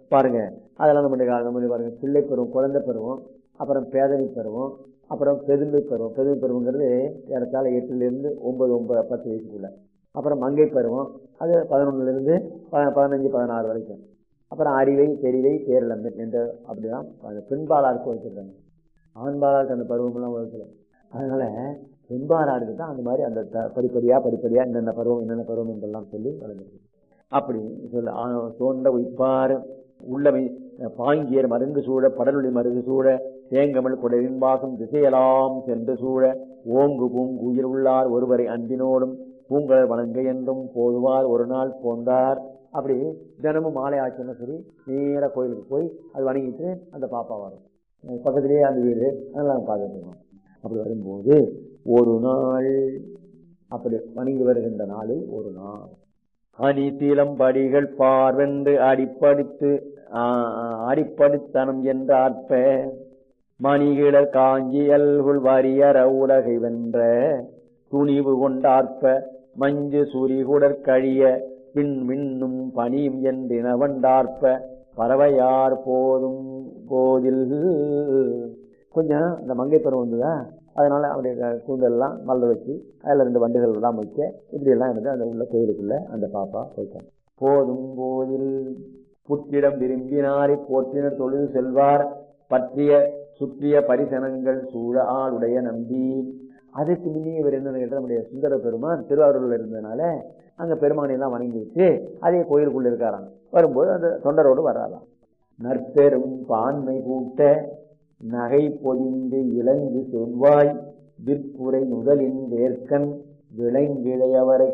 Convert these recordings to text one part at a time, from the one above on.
பாருங்க அதெல்லாம் நம்ம நம்ம வந்து பாருங்க பிள்ளை பருவம் குழந்தை பருவம் அப்புறம் பேதமை பருவம் அப்புறம் பெருமை பருவம் பெருமை பருவங்கிறது ஏறத்தாழ எட்டுலேருந்து ஒன்பது ஒன்பது பத்து வயசுக்குள்ள அப்புறம் மங்கை பருவம் அது பதினொன்னுலேருந்து பதினஞ்சு பதினாறு வரைக்கும் அப்புறம் அறிவை தெரிவை பேரிழம்பு என்று அப்படிதான் அந்த பெண்பாலாருக்கு வச்சுருக்காங்க ஆண்பாலாருக்கு அந்த பருவமெல்லாம் வகுக்கல அதனால பெண்பாலாருக்கு தான் அந்த மாதிரி அந்த த- படிப்படியா படிப்படியா என்னென்ன பருவம் என்னென்ன பருவம் என்றெல்லாம் சொல்லி வளர்ந்துருக்கு அப்படி சொல்ல ஆ, தோன்ற உய்ப்பார் உள்ளமை பாங்கியர் மருங்கு சூழ படலுடி மருங்கு சூழ தேங்கமல் குடலின் வாசம் திசையெல்லாம் சென்று சூழ ஓங்கு பூங்குயில் உள்ளார் ஒருவரை அன்பினோடும் பூங்கலர் வணங்க என்றும் போதுவார் ஒரு நாள் போந்தார் அப்படி தினமும் மாலை ஆச்சுன்னு சொல்லி நேராக கோயிலுக்கு போய் அது வணங்கிட்டு அந்த பாப்பா வரும் அஹ் பக்கத்திலேயே அந்த வீடு அதெல்லாம் பார்த்துட்டு இருக்கோம் அப்படி வரும்போது ஒரு நாள் அப்படி வணங்கி வருகின்ற நாளில் ஒரு நாள் அணி சீலம்படிகள் பார்வென்று அடிப்படுத்து அடிப்படுத்தனம் என்ற அற்ப மணிகிழர் காஞ்சியல்குள் வரியற உலகை வென்ற துணிவு கொண்டார்ப்ப மஞ்சு சுரிகுடற் கழிய பின் மின்னும் பணியும் என்றினவண்டார்ப்ப பறவையார் போதும் போதில் கொஞ்சம் இந்த மங்கை பருவம் வந்ததா அதனால அவருடைய கூந்தல்லாம் மலர் வச்சு அதில் ரெண்டு வண்டுகள் எல்லாம் வைக்க இப்படி எல்லாம் இருந்து அந்த உள்ள கோயிலுக்குள்ள அந்த பாப்பா போயிட்டாங்க போதும் போதில் புற்றிடம் விரும்பினாரை போற்றினர் தொழில் செல்வார் பற்றிய சுற்றிய பரிசனங்கள் சூழ ஆளுடைய நம்பி அதுக்கு முன்னே இவர் என்னன்னு கேட்டால் நம்முடைய சுந்தர பெருமான் திருவாரூரில் இருந்ததுனால அங்கே பெருமானை எல்லாம் வணங்கி வச்சு அதே கோயிலுக்குள்ள இருக்காராம் வரும்போது அந்த தொண்டரோடு வர்றாராம் நற்பெரும் பான்மை கூட்ட நகை பொதிந்து இளங்கு செவ்வாய் விற்புரை முதலின் வேர்க்கன் விளங்கிழையவரை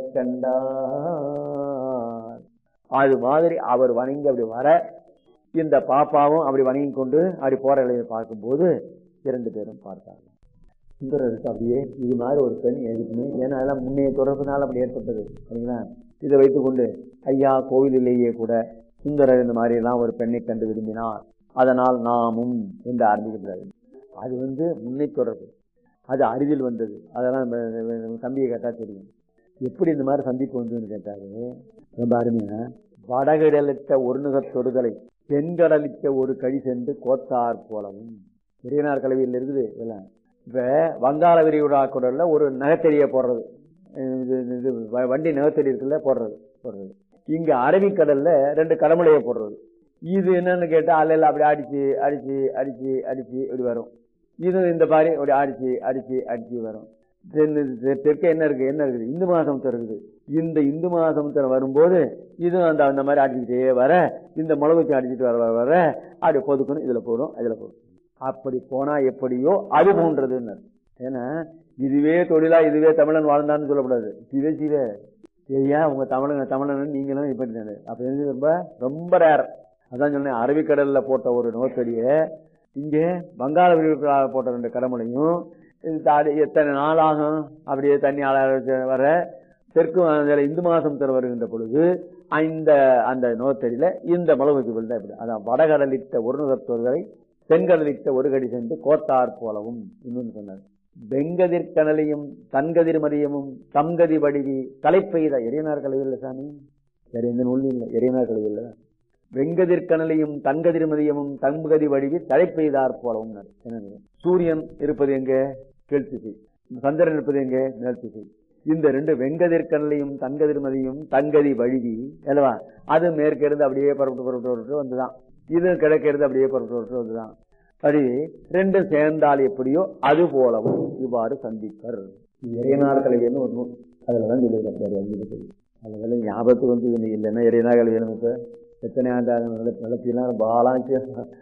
கண்டார் அது மாதிரி அவர் வணங்கி அப்படி வர இந்த பாப்பாவும் அப்படி வணங்கி கொண்டு அப்படி போற இலையை பார்க்கும்போது இரண்டு பேரும் பார்த்தாங்க சுந்தரருக்கு அப்படியே இது மாதிரி ஒரு பெண் எதுக்குமே ஏன்னா அதெல்லாம் முன்னைய தொடர்புனால அப்படி ஏற்பட்டது சரிங்களா இதை வைத்துக்கொண்டு ஐயா கோவிலிலேயே கூட சுந்தரர் இந்த மாதிரி எல்லாம் ஒரு பெண்ணை கண்டு விரும்பினார் அதனால் நாமும் என்று ஆரம்பிக்கிறாரு அது வந்து முன்னை தொடர்பு அது அருகில் வந்தது அதெல்லாம் நம்ம நம்ம தம்பியை கேட்டா தெரியும் எப்படி இந்த மாதிரி சந்திப்பு வந்ததுன்னு கேட்டாரு ரொம்ப அருமையா வடகடலிட்ட ஒரு நுகத் தொடுதலை தென்கடலிட்ட ஒரு கழி சென்று கோத்தார் போலவும் பெரியனார் கலவியில் இருக்குது இதெல்லாம் இப்ப வங்காள விரிகுடா குடல்ல ஒரு நகைத்தறியை போடுறது இது இது வ- வண்டி நகைத்தறி இருக்குல்ல போடுறது போடுறது இங்க அரபிக்கடல்ல ரெண்டு கடமுளையை போடுறது இது என்னன்னு கேட்டா அலையில அப்படி அடிச்சு அடிச்சு அடிச்சு அடிச்சு இப்படி வரும் இது இந்த மாதிரி அப்படி அடிச்சு அடிச்சு அடிச்சு வரும் தென் தெ- தெற்க என்ன இருக்கு என்ன இருக்குது இந்து மாசம் இருக்குது இந்த இந்து மாசம் வரும்போது இதுவும் அந்த அந்த மாதிரி அடிச்சுக்கிட்டே வர இந்த மிளகு வச்சு அடிச்சுட்டு வர வர வர அப்படி பொதுக்கணும் இதுல போடும் இதுல போடும் அப்படி போனா எப்படியோ அது போன்றதுன்னு ஏன்னா இதுவே தொழிலா இதுவே தமிழன் வாழ்ந்தான்னு சொல்லக்கூடாது சிவ சிவ ஐயா உங்க தமிழன் தமிழன் நீங்களும் இப்படி தானே அப்ப இது ரொம்ப ரொம்ப ரேர் அதான் சொன்னேன் அரபிக்கடல்ல போட்ட ஒரு நோக்கடிய இங்கே வங்காள விரிவுகளால் போட்ட ரெண்டு கடமுலையும் இது தாடி எத்தனை நாள் ஆகும் அப்படியே தண்ணி ஆள வர தெற்கு மாநில இந்து மாசம் தர வருகின்ற பொழுது இந்த அந்த நோத்தடியில இந்த மிளகு வச்சு விழுந்தா இப்படி அதான் வடகடலிட்ட ஒரு நுகத்தோர்களை தென்கடலிட்ட ஒரு கடி சென்று கோத்தார் போலவும் இன்னொன்னு சொன்னார் வெங்கதிர்கனலையும் தன்கதிர் மதியமும் தம்கதி வடிவி தலைப்பெய்த எரியனார் கலவில்லை சாமி வேற எந்த நூலும் இல்லை எரியனார் கலவில்லை வெங்கதிர்கனலையும் தன்கதிர் மதியமும் தம்பகதி வடிவி தலைப்பெய்தார் போலவும் என்னது சூரியன் இருப்பது எங்க கீழ்த்திசை சந்திரன் இருப்பது எங்க மேல்திசை இந்த ரெண்டு வெங்கதிர்கனலையும் தன்கதிர்மதியும் தங்கதி வழுவி அல்லவா அது மேற்க இருந்து அப்படியே பரப்பிட்டு பரப்பிட்டு பரப்பிட்டு வந்துதான் இது கிழக்க இருந்து அப்படியே பரப்பிட்டு பரப்பிட்டு வந்துதான் அப்படி ரெண்டும் சேர்ந்தால் எப்படியோ அது போலவும் இவ்வாறு சந்திப்பர் இறைநாள் கல்வின்னு ஒரு நூல் அதுலதான் சொல்லியிருக்காரு அதுல ஞாபகத்துக்கு வந்து இது இல்லைன்னா இறைநாள் கல்வி இப்ப எத்தனை ஆண்டு நடத்திலாம் பாலாச்சு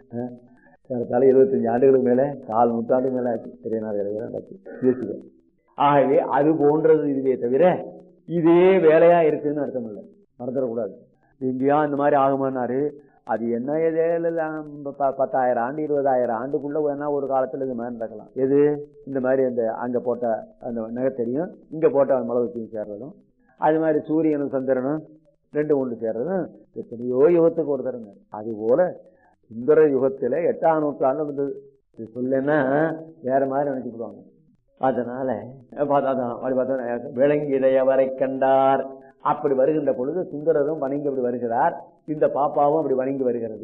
தலை இருபத்தஞ்சு ஆண்டுகளுக்கு மேல கால் நூற்றாண்டுக்கு மேல ஆச்சு இறைநாள் கல்வி நடத்தி பேசுகிறேன் ஆகவே அது போன்றது இதுவே தவிர இதே வேலையா இருக்குன்னு அர்த்தம் இல்லை மறந்துடக்கூடாது எங்கேயா இந்த மாதிரி ஆகுமானாரு அது என்ன எதெல்லாம் பத்தாயிரம் ஆண்டு இருபதாயிரம் ஆண்டுக்குள்ள வேணா ஒரு காலத்துல இது மாதிரி நடக்கலாம் எது இந்த மாதிரி அந்த அங்க போட்ட அந்த நகைத்தறியும் இங்க போட்ட மிளகுத்தையும் சேர்றதும் அது மாதிரி சூரியனும் சந்திரனும் ரெண்டு ஒன்று சேர்றதும் எத்தனையோ யுகத்துக்கு ஒரு தரங்க அது போல சுந்தர யுகத்துல எட்டாம் நூற்றாண்டு வந்தது இது சொல்லன்னா வேற மாதிரி நினைச்சுக்கிடுவாங்க அதனால பார்த்தா விளங்கிடையவரை கண்டார் அப்படி வருகின்ற பொழுது சுந்தரரும் வணங்கி அப்படி வருகிறார் இந்த பாப்பாவும் அப்படி வணங்கி வருகிறது